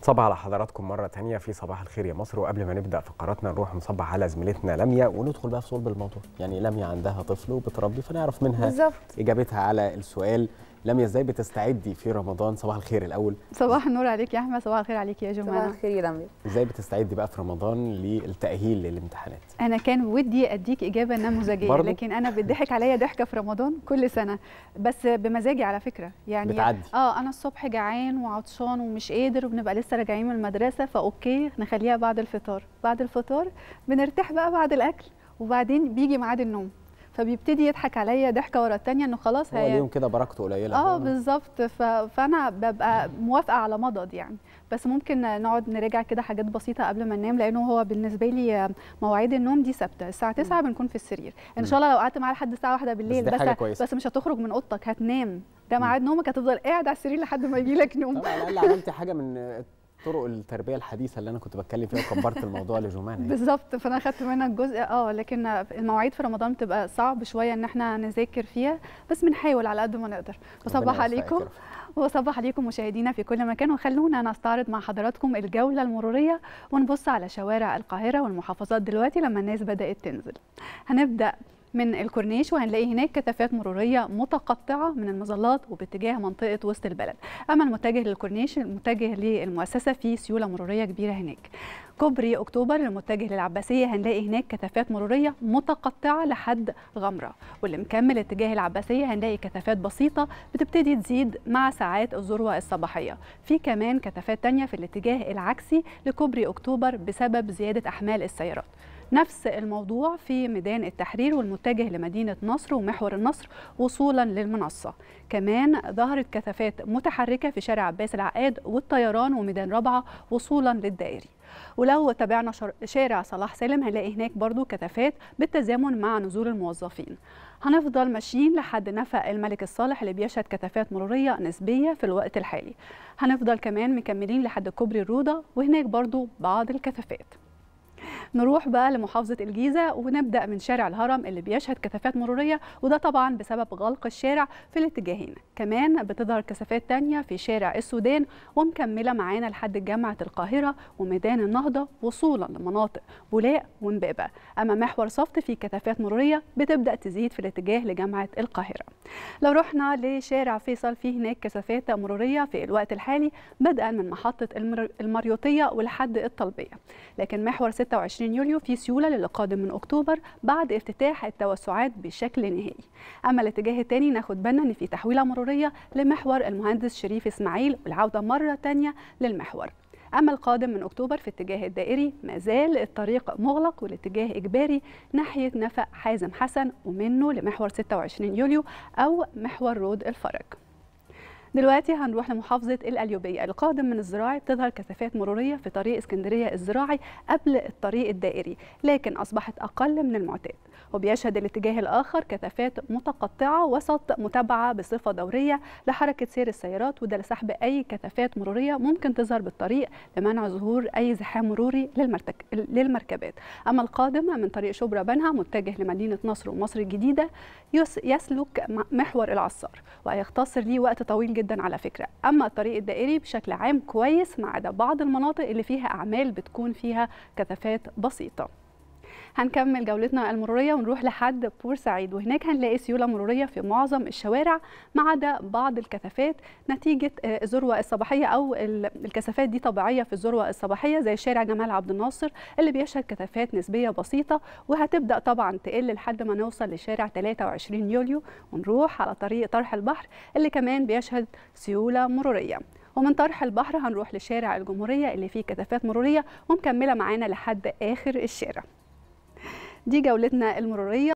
صباح على حضراتكم مرة تانية في صباح الخير يا مصر وقبل ما نبدأ فقراتنا نروح نصبح على زميلتنا لميا وندخل بقى في صلب الموضوع يعني لميا عندها طفل وبتربي فنعرف منها بالظبط إجابتها على السؤال لميا إزاي بتستعدي في رمضان صباح الخير الأول صباح النور عليك يا احمد صباح الخير عليك يا صباح جمانه الخير يا لميا إزاي بتستعدي بقى في رمضان للتأهيل للامتحانات انا كان ودي اديك اجابه نموذجيه برضو؟ لكن انا بيضحك عليا ضحكه في رمضان كل سنه بس بمزاجي على فكره يعني بتعدي. اه انا الصبح جعان وعطشان ومش قادر وبنبقى لسه راجعين من المدرسه فاوكي نخليها بعد الفطار بعد الفطار بنرتاح بقى بعد الاكل وبعدين بيجي ميعاد النوم فبيبتدي يضحك عليا ضحكه ورا الثانيه انه خلاص هو هي اليوم كده بركته قليلة اه هو بالظبط ف... فانا ببقى موافقه على مضض يعني بس ممكن نقعد نراجع كده حاجات بسيطه قبل ما ننام لانه هو بالنسبه لي مواعيد النوم دي ثابته الساعه 9 بنكون في السرير ان شاء الله لو قعدت معاه لحد الساعه 1 بالليل دي بس حاجة كويسة. بس مش هتخرج من اوضتك هتنام ده ميعاد نومك هتفضل قاعد على السرير لحد ما يجي لك نوم طب على الأقل عملتي حاجة من طرق التربية الحديثة اللي أنا كنت بتكلم فيها وكبرت الموضوع لجمانة يعني. بالظبط فانا اخدت منك جزء اه لكن المواعيد في رمضان بتبقى صعب شويه ان احنا نذاكر فيها بس بنحاول على قد ما نقدر ربنا وصباح يوفقك عليكم يا رب. وصباح عليكم مشاهدينا في كل مكان وخلونا نستعرض مع حضراتكم الجولة المرورية ونبص على شوارع القاهرة والمحافظات دلوقتي لما الناس بدأت تنزل هنبدأ من الكورنيش وهنلاقي هناك كثافات مرورية متقطعة من المظلات وباتجاه منطقة وسط البلد أما المتجه للكورنيش المتجه للمؤسسة في سيولة مرورية كبيرة هناك كوبري أكتوبر المتجه للعباسية هنلاقي هناك كثافات مرورية متقطعة لحد غمرة واللي مكمل اتجاه العباسية هنلاقي كثافات بسيطة بتبتدي تزيد مع ساعات الذروة الصباحية في كمان كثافات تانية في الاتجاه العكسي لكوبري أكتوبر بسبب زيادة أحمال السيارات نفس الموضوع في ميدان التحرير والمتجه لمدينة نصر ومحور النصر وصولا للمنصة كمان ظهرت كثافات متحركة في شارع عباس العقاد والطيران وميدان رابعة وصولا للدائري ولو تابعنا شر- شارع صلاح سالم هنلاقي هناك برضو كثافات بالتزامن مع نزول الموظفين هنفضل ماشيين لحد نفق الملك الصالح اللي بيشهد كثافات مرورية نسبية في الوقت الحالي هنفضل كمان مكملين لحد كوبري الروضة وهناك برضو بعض الكثافات نروح بقى لمحافظة الجيزة ونبدأ من شارع الهرم اللي بيشهد كثافات مرورية وده طبعا بسبب غلق الشارع في الاتجاهين كمان بتظهر كثافات تانية في شارع السودان ومكملة معانا لحد جامعة القاهرة وميدان النهضة وصولا لمناطق بولاق ومبابة أما محور صفت في كثافات مرورية بتبدأ تزيد في الاتجاه لجامعة القاهرة لو رحنا لشارع فيصل في هناك كثافات مرورية في الوقت الحالي بدءا من محطة المر- المريوطية ولحد الطلبية لكن محور 26 يوليو في سيولة للي قادم من أكتوبر بعد افتتاح التوسعات بشكل نهائي أما الاتجاه الثاني ناخد بالنا إن في تحويلة مرورية لمحور المهندس شريف إسماعيل والعودة مرة تانية للمحور أما القادم من أكتوبر في اتجاه الدائري ما زال الطريق مغلق والاتجاه إجباري ناحية نفق حازم حسن ومنه لمحور 26 يوليو أو محور رود الفرج دلوقتي هنروح لمحافظة القليوبية القادم من الزراعي بتظهر كثافات مرورية في طريق اسكندرية الزراعي قبل الطريق الدائري لكن أصبحت أقل من المعتاد وبيشهد الاتجاه الآخر كثافات متقطعة وسط متابعة بصفة دورية لحركة سير السيارات وده لسحب أي كثافات مرورية ممكن تظهر بالطريق لمنع ظهور أي زحام مروري للمرتك... للمركبات أما القادم من طريق شبرا بنها متجه لمدينة نصر ومصر الجديدة يس... يسلك م- محور العصار وهيختصر ليه وقت طويل جدا على فكرة أما الطريق الدائري بشكل عام كويس ما عدا بعض المناطق اللي فيها أعمال بتكون فيها كثافات بسيطة هنكمل جولتنا المرورية ونروح لحد بورسعيد وهناك هنلاقي سيولة مرورية في معظم الشوارع ما عدا بعض الكثافات نتيجة آه، الذروة الصباحية أو ال- الكثافات دي طبيعية في الذروة الصباحية زي شارع جمال عبد الناصر اللي بيشهد كثافات نسبية بسيطة وهتبدأ طبعا تقل لحد ما نوصل لشارع 23 يوليو ونروح على طريق طرح البحر اللي كمان بيشهد سيولة مرورية ومن طرح البحر هنروح لشارع الجمهورية اللي فيه كثافات مرورية ومكملة معانا لحد آخر الشارع دي جولتنا المرورية